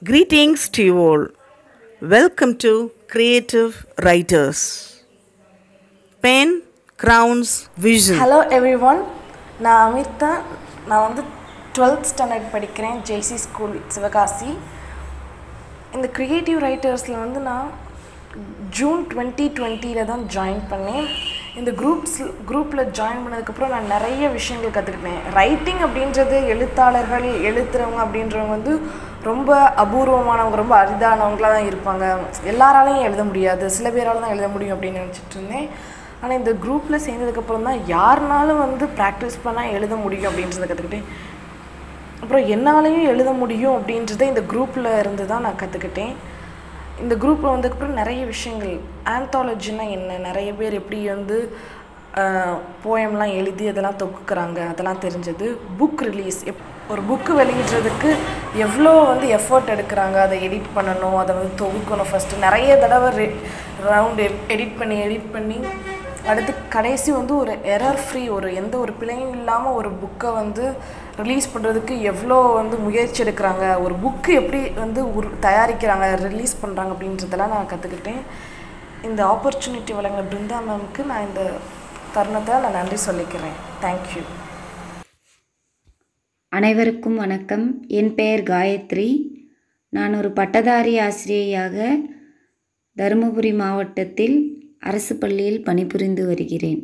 Greetings to you all. Welcome to Creative Writers. Pen crowns vision. Hello everyone நான் அமிர்தா நான் வந்து twelfth standard படிக்கிறேன் ஜெய்சி school Sivakasi இந்த creative ரைட்டர்ஸில் வந்து நான் ஜூன் டுவெண்ட்டி டுவெண்ட்டியில் தான் ஜாயின் பண்ணேன் இந்த குரூப்ஸ் குரூப்பில் ஜாயின் பண்ணதுக்கப்புறம் நான் நிறைய விஷயங்கள் கற்றுக்கிட்டேன் ரைட்டிங் அப்படின்றது எழுத்தாளர்கள் எழுத்துறவங்க அப்படின்றவங்க வந்து ரொம்ப அபூர்வமானவங்க ரொம்ப அரிதானவங்களாக தான் இருப்பாங்க எல்லாராலையும் எழுத முடியாது சில பேரால் தான் எழுத முடியும் அப்படின்னு நினச்சிட்டு இருந்தேன் ஆனால் இந்த குரூப்பில் சேர்ந்ததுக்கப்புறம் தான் யாருனாலும் வந்து ப்ராக்டிஸ் பண்ணால் எழுத முடியும் அப்படின்றத கற்றுக்கிட்டேன் அப்புறம் என்னாலையும் எழுத முடியும் அப்படின்றத இந்த குரூப்பில் இருந்து தான் நான் கற்றுக்கிட்டேன் இந்த குரூப்பில் வந்ததுக்கப்புறம் நிறைய விஷயங்கள் ஆந்தாலஜினா என்ன நிறைய பேர் எப்படி வந்து போயம்லாம் எழுதி அதெல்லாம் தொகுக்கிறாங்க அதெல்லாம் தெரிஞ்சது புக் ரிலீஸ் எப் ஒரு புக்கு வெளியிடுறதுக்கு எவ்வளோ வந்து எஃபர்ட் எடுக்கிறாங்க அதை எடிட் பண்ணணும் அதை வந்து தொகுக்கணும் ஃபஸ்ட்டு நிறைய தடவை ரெ ரவுண்ட் எடிட் பண்ணி எடிட் பண்ணி அடுத்து கடைசி வந்து ஒரு எரர் ஃப்ரீ ஒரு எந்த ஒரு பிழையும் இல்லாமல் ஒரு புக்கை வந்து ரிலீஸ் பண்ணுறதுக்கு எவ்வளோ வந்து முயற்சி எடுக்கிறாங்க ஒரு புக்கு எப்படி வந்து உரு தயாரிக்கிறாங்க ரிலீஸ் பண்ணுறாங்க அப்படின்றதெல்லாம் நான் கற்றுக்கிட்டேன் இந்த ஆப்பர்ச்சுனிட்டி வழங்கின பிருந்தா மேம்க்கு நான் இந்த தருணத்தை நான் நன்றி சொல்லிக்கிறேன் தேங்க்யூ அனைவருக்கும் வணக்கம் என் பெயர் காயத்ரி நான் ஒரு பட்டதாரி ஆசிரியையாக தருமபுரி மாவட்டத்தில் அரசு பள்ளியில் பணிபுரிந்து வருகிறேன்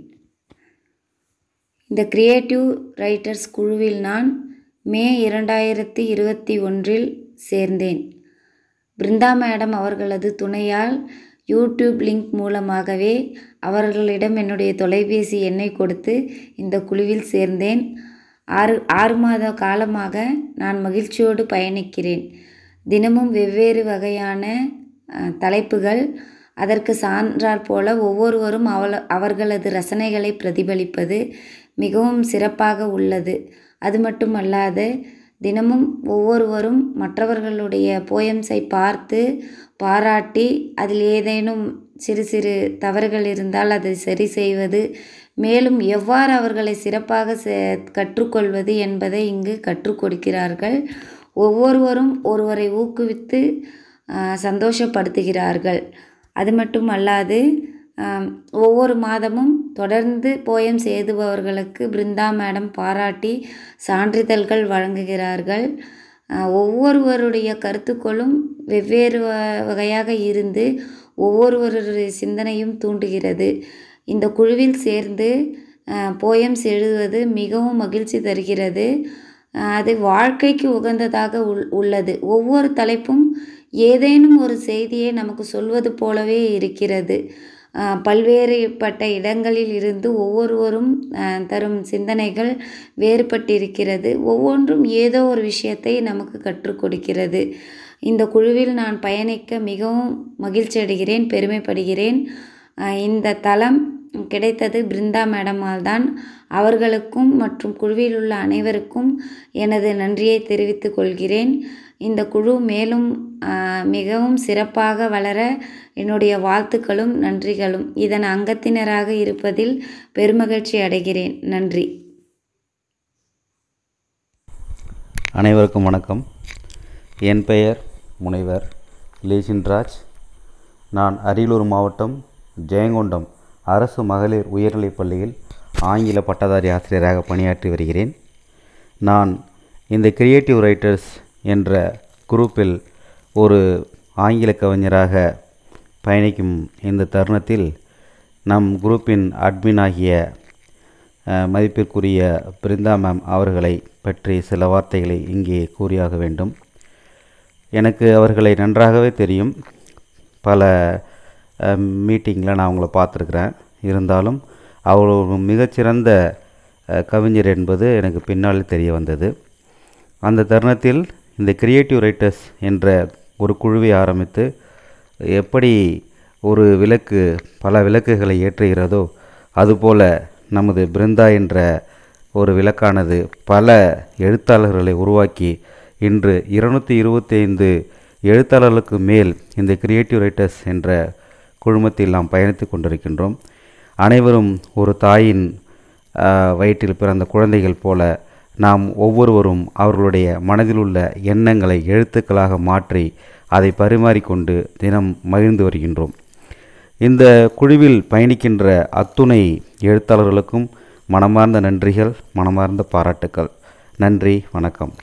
இந்த கிரியேட்டிவ் ரைட்டர்ஸ் குழுவில் நான் மே இரண்டாயிரத்தி இருபத்தி ஒன்றில் சேர்ந்தேன் பிருந்தா மேடம் அவர்களது துணையால் யூடியூப் லிங்க் மூலமாகவே அவர்களிடம் என்னுடைய தொலைபேசி எண்ணை கொடுத்து இந்த குழுவில் சேர்ந்தேன் ஆறு ஆறு மாத காலமாக நான் மகிழ்ச்சியோடு பயணிக்கிறேன் தினமும் வெவ்வேறு வகையான அஹ், தலைப்புகள் அதற்கு சான்றாற் போல ஒவ்வொருவரும் அவள அவர்களது ரசனைகளை பிரதிபலிப்பது மிகவும் சிறப்பாக உள்ளது அது மட்டுமல்லாது தினமும் ஒவ்வொருவரும் மற்றவர்களுடைய போயம்ஸை பார்த்து பாராட்டி அதில் ஏதேனும் சிறு சிறு தவறுகள் இருந்தால் அதை சரி செய்வது மேலும் எவ்வாறு அவர்களை சிறப்பாக செ- கற்றுக்கொள்வது என்பதை இங்கு கற்றுக் கொடுக்கிறார்கள் ஒவ்வொருவரும் ஒருவரை ஊக்குவித்து ஆஹ், சந்தோஷப்படுத்துகிறார்கள் அது மட்டும் அல்லாது ஆம், ஒவ்வொரு மாதமும் தொடர்ந்து போயம் எழுதுபவர்களுக்கு பிருந்தா மேடம் பாராட்டி சான்றிதழ்கள் வழங்குகிறார்கள் ஆஹ், ஒவ்வொருவருடைய கருத்துக்களும் வெவ்வேறு வ- வகையாக இருந்து ஒவ்வொருவருடைய சிந்தனையும் தூண்டுகிறது இந்த குழுவில் சேர்ந்து போயம்ஸ் எழுதுவது மிகவும் மகிழ்ச்சி தருகிறது ஆஹ், அது வாழ்க்கைக்கு உகந்ததாக உள் உள்ளது ஒவ்வொரு தலைப்பும் ஏதேனும் ஒரு செய்தியை நமக்கு சொல்வது போலவே இருக்கிறது ஆஹ், பல்வேறுபட்ட இடங்களில் இருந்து ஒவ்வொருவரும் ஆஹ், தரும் சிந்தனைகள் வேறுபட்டிருக்கிறது ஒவ்வொன்றும் ஏதோ ஒரு விஷயத்தை நமக்கு கற்றுக் கொடுக்கிறது இந்த குழுவில் நான் பயணிக்க மிகவும் மகிழ்ச்சி அடைகிறேன் பெருமைப்படுகிறேன் ஆஹ், இந்த தளம் கிடைத்தது பிருந்தா மேடமால் தான் அவர்களுக்கும் மற்றும் குழுவில் உள்ள அனைவருக்கும் எனது நன்றியை தெரிவித்துக் கொள்கிறேன் இந்த குழு மேலும் ஆஹ், மிகவும் சிறப்பாக வளர என்னுடைய வாழ்த்துக்களும் நன்றிகளும் இதன் அங்கத்தினராக இருப்பதில் பெருமகிழ்ச்சி அடைகிறேன் நன்றி அனைவருக்கும் வணக்கம் என் பெயர் முனைவர் லேசின்ராஜ் நான் அரியலூர் மாவட்டம் ஜெயங்கொண்டம் அரசு மகளிர் உயர்நிலைப் பள்ளியில் ஆங்கில பட்டதாரி ஆசிரியராக பணியாற்றி வருகிறேன் நான் இந்த கிரியேட்டிவ் ரைட்டர்ஸ் என்ற குரூப்பில் ஒரு ஆங்கில கவிஞராக பயணிக்கும் இந்த தருணத்தில் நம் குரூப்பின் அட்மின் ஆகிய அஹ், மதிப்பிற்குரிய பிருந்தா மேம் அவர்களை பற்றி சில வார்த்தைகளை இங்கே கூறியாக வேண்டும் எனக்கு அவர்களை நன்றாகவே தெரியும் பல மீட்டிங்கில் நான் அவங்கள பார்த்துருக்குறேன் இருந்தாலும் அவர் ஒரு மிகச்சிறந்த அஹ், கவிஞர் என்பது எனக்கு பின்னால் தெரிய வந்தது அந்த தருணத்தில் இந்த கிரியேட்டிவ் ரைட்டர்ஸ் என்ற ஒரு குழுவை ஆரம்பித்து எப்படி ஒரு விளக்கு பல விளக்குகளை ஏற்றுகிறதோ அதுபோல நமது பிருந்தா என்ற ஒரு விளக்கானது பல எழுத்தாளர்களை உருவாக்கி இன்று இருநூற்றி இருபத்தைந்து எழுத்தாளர்களுக்கு மேல் இந்த கிரியேட்டிவ் ரைட்டர்ஸ் என்ற குழுமத்தில் நாம் பயணித்து கொண்டிருக்கின்றோம் அனைவரும் ஒரு தாயின் ஆஹ், வயிற்றில் பிறந்த குழந்தைகள் போல நாம் ஒவ்வொருவரும் அவர்களுடைய மனதிலுள்ள எண்ணங்களை எழுத்துக்களாக மாற்றி அதை பரிமாறிக்கொண்டு தினம் மகிழ்ந்து வருகின்றோம் இந்த குழுவில் பயணிக்கின்ற அத்துணை எழுத்தாளர்களுக்கும் மனமார்ந்த நன்றிகள் மனமார்ந்த பாராட்டுக்கள் நன்றி வணக்கம்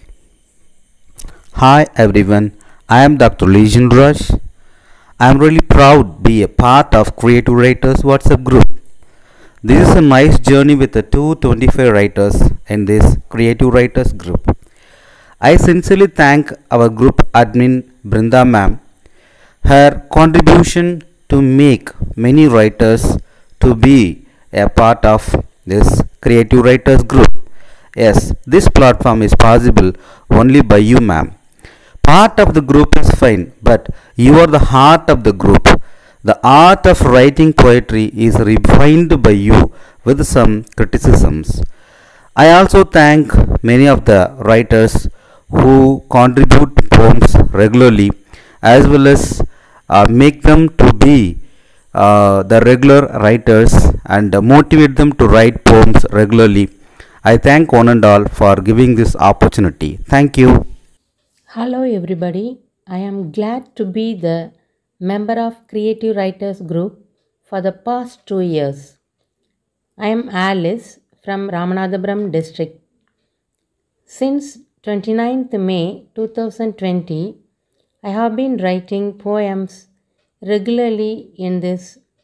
Hi everyone, I am Dr. Legion Raj. I am really proud to be a part of Creative Writers WhatsApp group. This is a nice journey with the 225 writers in this Creative Writers group. I sincerely thank our group admin Brinda ma'am. Her contribution to make many writers to be a part of this Creative Writers group. Yes, this platform is possible only by you, ma'am. Part of the group is fine, but you are the heart of the group. The art of writing poetry is refined by you with some criticisms. I also thank many of the writers who contribute poems regularly as well as uh, make them to be uh, the regular writers and motivate them to write poems regularly. I thank one and all for giving this opportunity. Thank you. Hello everybody. I am glad to be the member of Creative Writers Group for the past 2 years. I am Alice from Ramanathapuram district. Since 29th May 2020, I have been writing poems regularly in this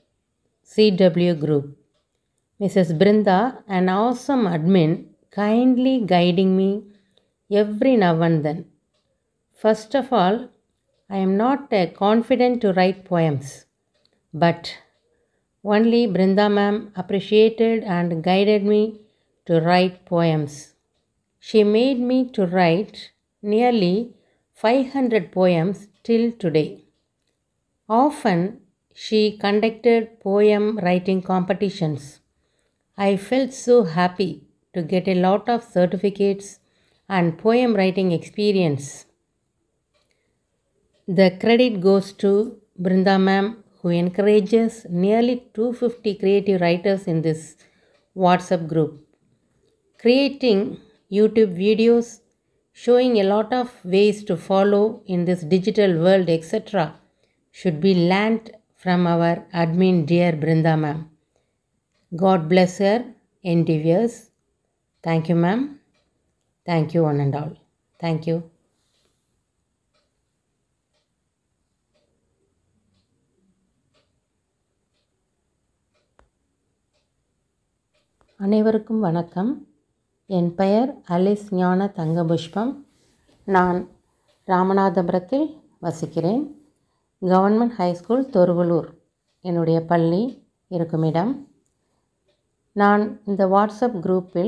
CW group. Mrs. Brinda, an awesome admin, kindly guiding me every now and then. First of all, I am not uh, confident to write poems, but only Brinda ma'am appreciated and guided me to write poems. She made me to write nearly 500 poems till today. Often she conducted poem writing competitions. I felt so happy to get a lot of certificates and poem writing experience. The credit goes to Brinda ma'am who encourages nearly 250 creative writers in this WhatsApp group. Creating YouTube videos showing a lot of ways to follow in this digital world, etc., should be learnt from our admin, dear Brinda ma'am. God bless her endeavors. Thank you, ma'am. Thank you, one and all. Thank you. அனைவருக்கும் வணக்கம் என் பெயர் அலிஸ் ஞான தங்கபுஷ்பம் நான் ராமநாதபுரத்தில் வசிக்கிறேன் government high school தொருவலூர் என்னுடைய பள்ளி இருக்கும் இடம் நான் இந்த வாட்ஸ்அப் குரூப்பில்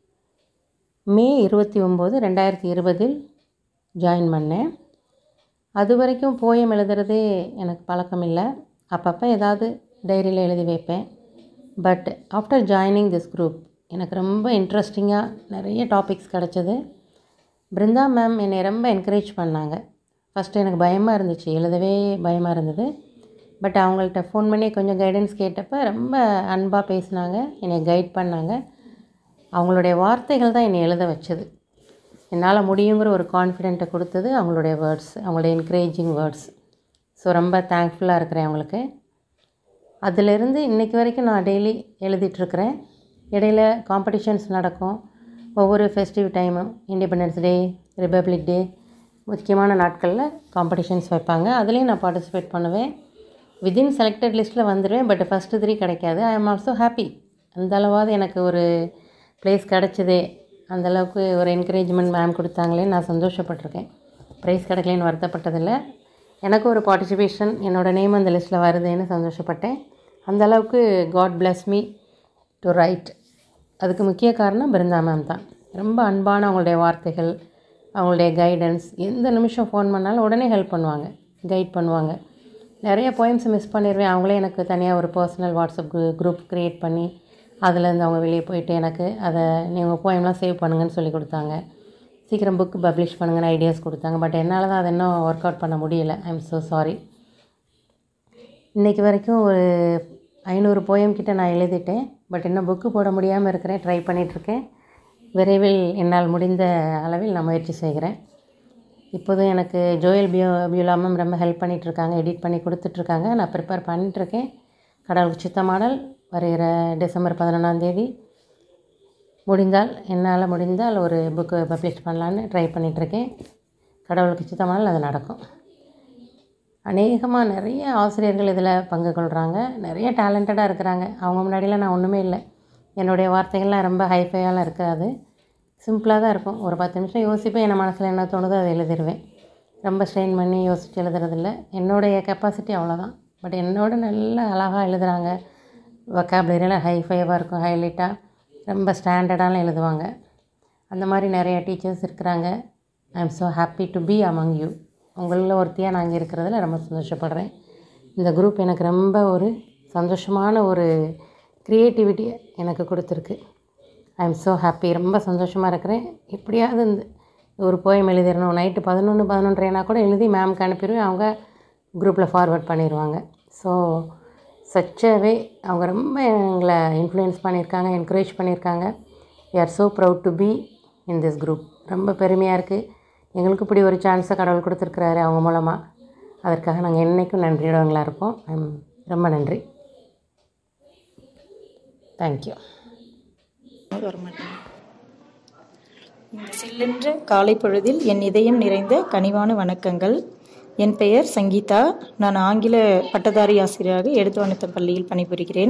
மே இருபத்தி ஒம்பது ரெண்டாயிரத்தி இருபதில் ஜாயின் பண்ணேன் அது வரைக்கும் போயம் எழுதுறதே எனக்கு பழக்கம் இல்லை அப்பப்போ ஏதாவது டைரியில் எழுதி வைப்பேன் but after joining this group எனக்கு ரொம்ப இன்ட்ரெஸ்டிங்காக நிறைய டாபிக்ஸ் கிடச்சிது பிருந்தா மேம் என்னை ரொம்ப என்கரேஜ் பண்ணாங்க ஃபஸ்ட்டு எனக்கு பயமாக இருந்துச்சு எழுதவே பயமாக இருந்தது பட் அவங்கள்ட்ட ஃபோன் பண்ணி கொஞ்சம் கைடன்ஸ் கேட்டப்போ ரொம்ப அன்பாக பேசினாங்க என்னை கைட் பண்ணாங்க அவங்களுடைய வார்த்தைகள் தான் என்னை எழுத வச்சது என்னால் முடியுங்கிற ஒரு கான்ஃபிடென்ட்டை கொடுத்தது அவங்களுடைய வேர்ட்ஸ் அவங்களுடைய என்கரேஜிங் வேர்ட்ஸ் ஸோ ரொம்ப தேங்க்ஃபுல்லாக இருக்கிறேன் அவங்களுக்கு அதிலிருந்து இன்றைக்கி வரைக்கும் நான் டெய்லி எழுதிட்டுருக்கிறேன் இடையில காம்படிஷன்ஸ் நடக்கும் ஒவ்வொரு ஃபெஸ்டிவ் டைமும் இண்டிபெண்டன்ஸ் டே ரிப்பப்ளிக் டே முக்கியமான நாட்களில் காம்படிஷன்ஸ் வைப்பாங்க அதுலேயும் நான் பார்ட்டிசிபேட் பண்ணுவேன் வித்தின் செலக்டட் லிஸ்ட்டில் வந்துடுவேன் பட் ஃபஸ்ட்டு த்ரீ கிடைக்காது ஐ ஆம் ஆல்சோ ஹாப்பி அந்த அளவாவது எனக்கு ஒரு ப்ளேஸ் கிடச்சிதே அந்தளவுக்கு ஒரு என்கரேஜ்மெண்ட் மேம் கொடுத்தாங்களே நான் சந்தோஷப்பட்டிருக்கேன் ப்ரைஸ் கிடைக்கலன்னு வருத்தப்பட்டதில்லை எனக்கு ஒரு பார்ட்டிசிபேஷன் என்னோடய நேம் அந்த லிஸ்ட்டில் வருதுன்னு சந்தோஷப்பட்டேன் அந்த அளவுக்கு God bless me to write அதுக்கு முக்கிய காரணம் பிருந்தா மேம் தான் ரொம்ப அன்பான அவங்களுடைய வார்த்தைகள் அவங்களுடைய கைடன்ஸ் எந்த நிமிஷம் ஃபோன் பண்ணாலும் உடனே ஹெல்ப் பண்ணுவாங்க கைட் பண்ணுவாங்க நிறைய போயம்ஸ் மிஸ் பண்ணிடுவேன் அவங்களே எனக்கு தனியாக ஒரு பர்சனல் வாட்ஸ்அப் குரூப் க்ரியேட் பண்ணி அதுலேருந்து அவங்க வெளியே போயிட்டு எனக்கு அதை நீங்கள் போயம்லாம் சேவ் பண்ணுங்கன்னு சொல்லி கொடுத்தாங்க சீக்கிரம் புக் பப்ளிஷ் பண்ணுங்கன்னு ஐடியாஸ் கொடுத்தாங்க பட் என்னால் தான் அதை இன்னும் ஒர்க் அவுட் பண்ண முடியலை ஐ எம் ஸோ சாரி இன்றைக்கி வரைக்கும் ஒரு ஐநூறு போயம் கிட்ட நான் எழுதிட்டேன் பட் இன்னும் புக்கு போட முடியாமல் இருக்கிறேன் ட்ரை பண்ணிகிட்ருக்கேன் விரைவில் என்னால் முடிந்த அளவில் நான் முயற்சி செய்கிறேன் இப்போதும் எனக்கு ஜோயல் பியோ பியூலா மேம் ரொம்ப ஹெல்ப் பண்ணிகிட்ருக்காங்க எடிட் பண்ணி கொடுத்துட்ருக்காங்க நான் ப்ரிப்பேர் பண்ணிகிட்ருக்கேன் கடவுளுக்கு சித்த மாடல் வருகிற டிசம்பர் பதினொன்றாந்தேதி முடிந்தால் என்னால் முடிந்தால் ஒரு புக்கு பப்ளிஷ் பண்ணலான்னு ட்ரை பண்ணிகிட்ருக்கேன் கடவுளுக்கு சித்த மாடல் அது நடக்கும் அநேகமாக நிறைய ஆசிரியர்கள் இதில் பங்கு கொள்கிறாங்க நிறைய டேலண்டடாக இருக்கிறாங்க அவங்க முன்னாடிலாம் நான் ஒன்றுமே இல்லை என்னுடைய வார்த்தைகள்லாம் ரொம்ப ஹைஃபையாலாம் இருக்காது சிம்பிளாக தான் இருக்கும் ஒரு பத்து நிமிஷம் யோசிப்பேன் என் மனசில் என்ன தோணுதோ அதை எழுதிடுவேன் ரொம்ப ஸ்ட்ரெயின் பண்ணி யோசித்து எழுதுறதில்ல என்னுடைய கெப்பாசிட்டி அவ்வளோதான் பட் என்னோட நல்லா அழகாக எழுதுகிறாங்க வொக்காபுலரியில் ஹைஃபைவாக இருக்கும் ஹைலைட்டாக ரொம்ப ஸ்டாண்டர்டாலாம் எழுதுவாங்க அந்த மாதிரி நிறைய டீச்சர்ஸ் இருக்கிறாங்க I am so happy to be among you உங்களில் ஒருத்தியாக நான் இங்கே இருக்கிறதுல ரொம்ப சந்தோஷப்படுறேன் இந்த குரூப் எனக்கு ரொம்ப ஒரு சந்தோஷமான ஒரு க்ரியேட்டிவிட்டி எனக்கு கொடுத்துருக்கு ஐ எம் ஸோ ஹாப்பி ரொம்ப சந்தோஷமாக இருக்கிறேன் எப்படியாவது இந்த ஒரு போயம் எழுதிடணும் நைட்டு பதினொன்று பதினொன்றரைனா கூட எழுதி மேம்க்கு அனுப்பிடுவேன் அவங்க குரூப்பில் ஃபார்வர்ட் பண்ணிடுவாங்க ஸோ சச்சவே அவங்க ரொம்ப எங்களை இன்ஃப்ளூயன்ஸ் பண்ணியிருக்காங்க என்கரேஜ் பண்ணியிருக்காங்க we are so proud to be in this group ரொம்ப பெருமையாக இருக்குது எங்களுக்கு இப்படி ஒரு சான்ஸை கடவுள் கொடுத்துருக்குறாரு அவங்க மூலமாக அதற்காக நாங்கள் என்றைக்கும் நன்றியுடவங்களாக இருப்போம் I'm ரொம்ப நன்றி தேங்க்யூ இந்த சில்லென்ற காலை பொழுதில் என் இதயம் நிறைந்த கனிவான வணக்கங்கள் என் பெயர் சங்கீதா நான் ஆங்கில பட்டதாரி ஆசிரியராக எடுத்துவானத்தம் பள்ளியில் பணிபுரிகிறேன்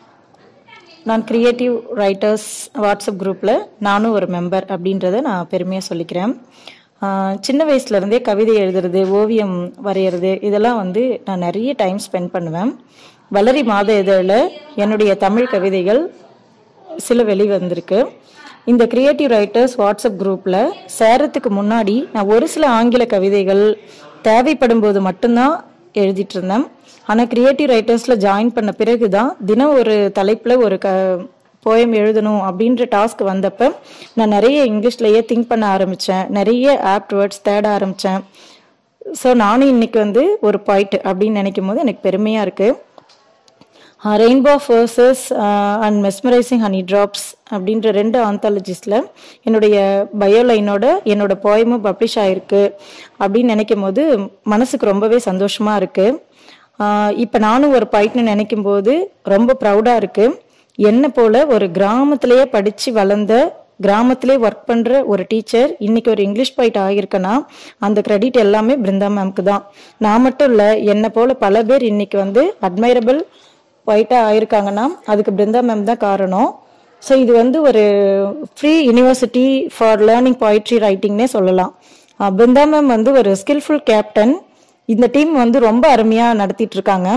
நான் கிரியேட்டிவ் ரைட்டர்ஸ் வாட்ஸ்அப் குரூப்பில் நானும் ஒரு மெம்பர் அப்படின்றத நான் பெருமையாக சொல்லிக்கிறேன் ஆஹ் சின்ன வயசுலேருந்தே கவிதை எழுதுறது ஓவியம் வரைகிறது இதெல்லாம் வந்து நான் நிறைய டைம் ஸ்பெண்ட் பண்ணுவேன் வளரி மாத இதழில் என்னுடைய தமிழ் கவிதைகள் சில வெளிவந்திருக்கு இந்த கிரியேட்டிவ் ரைட்டர்ஸ் வாட்ஸ்அப் குரூப்பில் சேரத்துக்கு முன்னாடி நான் ஒரு சில ஆங்கில கவிதைகள் தேவைப்படும் போது மட்டும்தான் எழுதிட்டு இருந்தேன் ஆனால் கிரியேட்டிவ் ரைட்டர்ஸில் ஜாயின் பண்ண பிறகு தான் தினம் ஒரு தலைப்பில் ஒரு க போயம் எழுதணும் அப்படின்ற டாஸ்க் வந்தப்ப நான் நிறைய இங்கிலீஷ்லயே திங்க் பண்ண ஆரம்பித்தேன் நிறைய ஆப்ட் வேர்ட்ஸ் தேட ஆரம்பித்தேன் ஸோ நானும் இன்னைக்கு வந்து ஒரு பாயிண்ட் அப்படின்னு நினைக்கும் போது எனக்கு பெருமையாக இருக்குது rainbow verses and mesmerising honey drops அப்படின்ற ரெண்டு ஆந்தாலஜிஸில் என்னுடைய பயோலைனோட என்னோட போயமும் பப்ளிஷ் ஆயிருக்கு அப்படின்னு நினைக்கும் போது மனசுக்கு ரொம்பவே சந்தோஷமாக இருக்குது இப்போ நானும் ஒரு பாயிண்ட்னு நினைக்கும் போது ரொம்ப ப்ரௌடாக இருக்குது என்னை போல ஒரு கிராமத்திலேயே படித்து வளர்ந்த கிராமத்திலே ஒர்க் பண்ணுற ஒரு டீச்சர் இன்னைக்கு ஒரு இங்கிலீஷ் பாயிண்ட் ஆகியிருக்கேன்னா அந்த கிரெடிட் எல்லாமே பிருந்தா மேம்க்கு தான் நான் மட்டும் இல்லை என்னை போல பல பேர் இன்னைக்கு வந்து அட்மைரபிள் ஒயிட்டாக ஆயிருக்காங்கன்னா அதுக்கு பிருந்தா மேம் தான் காரணம் ஸோ இது வந்து ஒரு free university for learning poetry ரைட்டிங்னே சொல்லலாம் அஹ் பிருந்தா மேம் வந்து ஒரு ஸ்கில்ஃபுல் கேப்டன் இந்த டீம் வந்து ரொம்ப அருமையாக நடத்திட்டு இருக்காங்க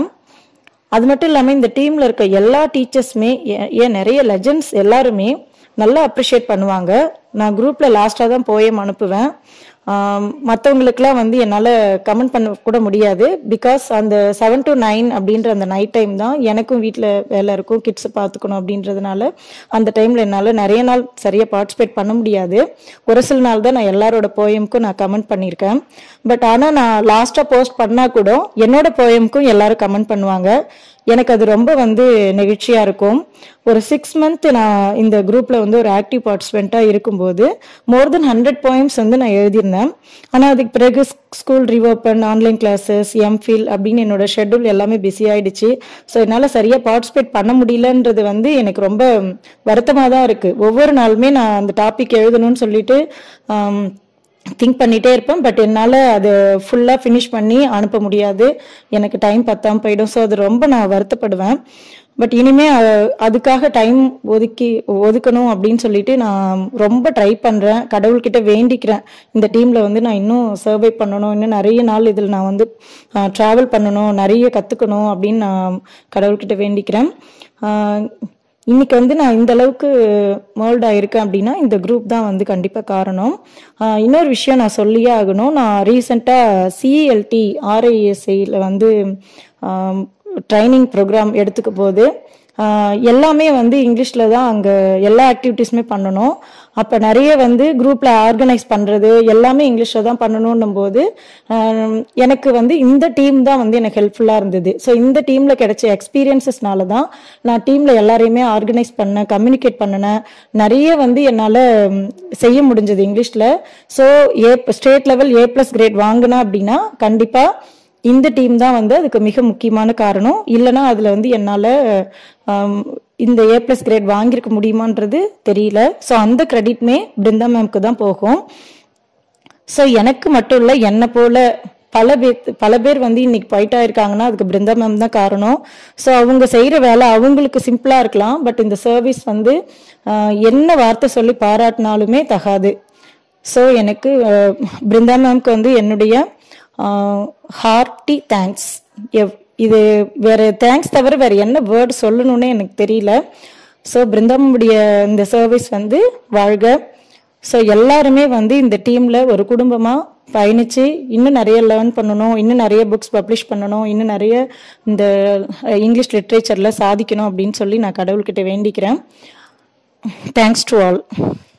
அது மட்டும் இல்லாமல் இந்த டீமில் இருக்க எல்லா டீச்சர்ஸுமே ஏன் நிறைய லெஜண்ட்ஸ் எல்லாருமே நல்லா அப்ரிஷியேட் பண்ணுவாங்க நான் குரூப்பில் லாஸ்ட்டாக தான் போயம் அனுப்புவேன் மற்றவங்களுக்குலாம் வந்து என்னால் கமெண்ட் பண்ண கூட முடியாது பிகாஸ் அந்த செவன் டு நைன் அப்படின்ற அந்த நைட் டைம் தான் எனக்கும் வீட்டில் வேலை இருக்கும் கிட்ஸை பார்த்துக்கணும் அப்படின்றதுனால அந்த டைமில் என்னால் நிறைய நாள் சரியாக பார்ட்டிசிபேட் பண்ண முடியாது ஒரு சில நாள் தான் நான் எல்லாரோட போயமுக்கும் நான் கமெண்ட் பண்ணியிருக்கேன் பட் ஆனால் நான் லாஸ்ட்டாக போஸ்ட் பண்ணால் கூட என்னோட போயமுக்கும் எல்லாரும் கமெண்ட் பண்ணுவாங்க எனக்கு அது ரொம்ப வந்து நெகிழ்ச்சியாக இருக்கும் ஒரு சிக்ஸ் மந்த் நான் இந்த குரூப்பில் வந்து ஒரு ஆக்டிவ் பார்ட்டிசிபெண்ட்டாக இருக்கும்போது மோர் தென் ஹண்ட்ரட் போயம்ஸ் வந்து நான் எழுதியிருந்தேன் ஆனால் அதுக்கு பிறகு school reopen online classes MPhil அப்படின்னு என்னோட ஷெட்யூல் எல்லாமே பிஸி ஆயிடுச்சு ஸோ என்னால் சரியாக பார்ட்டிசிபேட் பண்ண முடியலன்றது வந்து எனக்கு ரொம்ப வருத்தமாக தான் இருக்குது ஒவ்வொரு நாளுமே நான் அந்த டாபிக் எழுதணும்னு சொல்லிட்டு ஆம், திங்க் பண்ணிகிட்டே இருப்பேன் பட் என்னால் அது ஃபுல்லாக ஃபினிஷ் பண்ணி அனுப்ப முடியாது எனக்கு டைம் பத்தாம போயிடும் ஸோ அது ரொம்ப நான் வருத்தப்படுவேன் பட் இனிமே அ- அதுக்காக டைம் ஒதுக்கி ஒதுக்கணும் அப்படின்னு சொல்லிட்டு நான் ரொம்ப ட்ரை பண்ணுறேன் கடவுள்கிட்ட வேண்டிக்கிறேன் இந்த டீமில் வந்து நான் இன்னும் சர்வை பண்ணணும் இன்னும் நிறைய நாள் இதில் நான் வந்து ட்ராவல் பண்ணணும் நிறைய கற்றுக்கணும் அப்படின்னு நான் கடவுள்கிட்ட வேண்டிக்கிறேன் ஆஹ் இன்னைக்கு வந்து நான் இந்த அளவுக்கு மோல்ட் ஆயிருக்கேன் அப்படின்னா இந்த குரூப் தான் வந்து கண்டிப்பாக காரணம் ஆஹ் இன்னொரு விஷயம் நான் சொல்லியே ஆகணும் நான் ரீசெண்டாக சிஇஎல்டி ஆர்ஐஎஸ்ஐயில் வந்து ட்ரைனிங் ப்ரோக்ராம் எடுத்துக்க போது ஆஹ் எல்லாமே வந்து இங்கிலீஷில் தான் அங்கே எல்லா ஆக்டிவிட்டீஸுமே பண்ணணும் அப்போ நிறைய வந்து குரூப்பில் ஆர்கனைஸ் பண்ணுறது எல்லாமே இங்கிலீஷில் தான் பண்ணணுன்னும் போது ஆஹ் எனக்கு வந்து இந்த டீம் தான் வந்து எனக்கு ஹெல்ப்ஃபுல்லாக இருந்தது ஸோ இந்த டீமில் கிடைச்ச எக்ஸ்பீரியன்சஸ்னால தான் நான் டீமில் எல்லாரையுமே ஆர்கனைஸ் பண்ணேன் கம்யூனிகேட் பண்ணினேன் நிறைய வந்து என்னால் செய்ய முடிஞ்சது இங்கிலீஷில் so A state level A plus grade வாங்கினேன் அப்படின்னா கண்டிப்பாக இந்த டீம் தான் வந்து அதுக்கு மிக முக்கியமான காரணம் இல்லைன்னா அதில் வந்து என்னால் இந்த ஏ ப்ளஸ் கிரேட் வாங்கியிருக்க முடியுமான்றது தெரியல ஸோ அந்த கிரெடிட்மே பிருந்தா மேம்க்கு தான் போகும் ஸோ எனக்கு மட்டும் இல்லை என்னை போல பல பேர் பல பேர் வந்து இன்னைக்கு போயிட்டா இருக்காங்கன்னா அதுக்கு பிருந்தா மேம் தான் காரணம் ஸோ அவங்க செய்கிற வேலை அவங்களுக்கு சிம்பிளாக இருக்கலாம் பட் இந்த சர்வீஸ் வந்து ஆஹ், என்ன வார்த்தை சொல்லி பாராட்டினாலுமே தகாது ஸோ எனக்கு ஆஹ், பிருந்தா மேம்க்கு வந்து என்னுடைய ஹார்ட்டி தேங்க்ஸ் இது வேற தேங்க்ஸ் தவிர வேற என்ன வேர்டு சொல்லணும்னே எனக்கு தெரியல ஸோ பிருந்தாமுடைய இந்த சர்வீஸ் வந்து வாழ்க ஸோ எல்லாருமே வந்து இந்த டீமில் ஒரு குடும்பமாக பயணித்து இன்னும் நிறைய லேர்ன் பண்ணணும் இன்னும் நிறைய புக்ஸ் பப்ளிஷ் பண்ணணும் இன்னும் நிறைய இந்த அஹ், இங்கிலீஷ் லிட்ரேச்சரில் சாதிக்கணும் அப்படின்னு சொல்லி நான் கடவுள்கிட்ட வேண்டிக்கிறேன் தேங்க்ஸ் டு ஆல்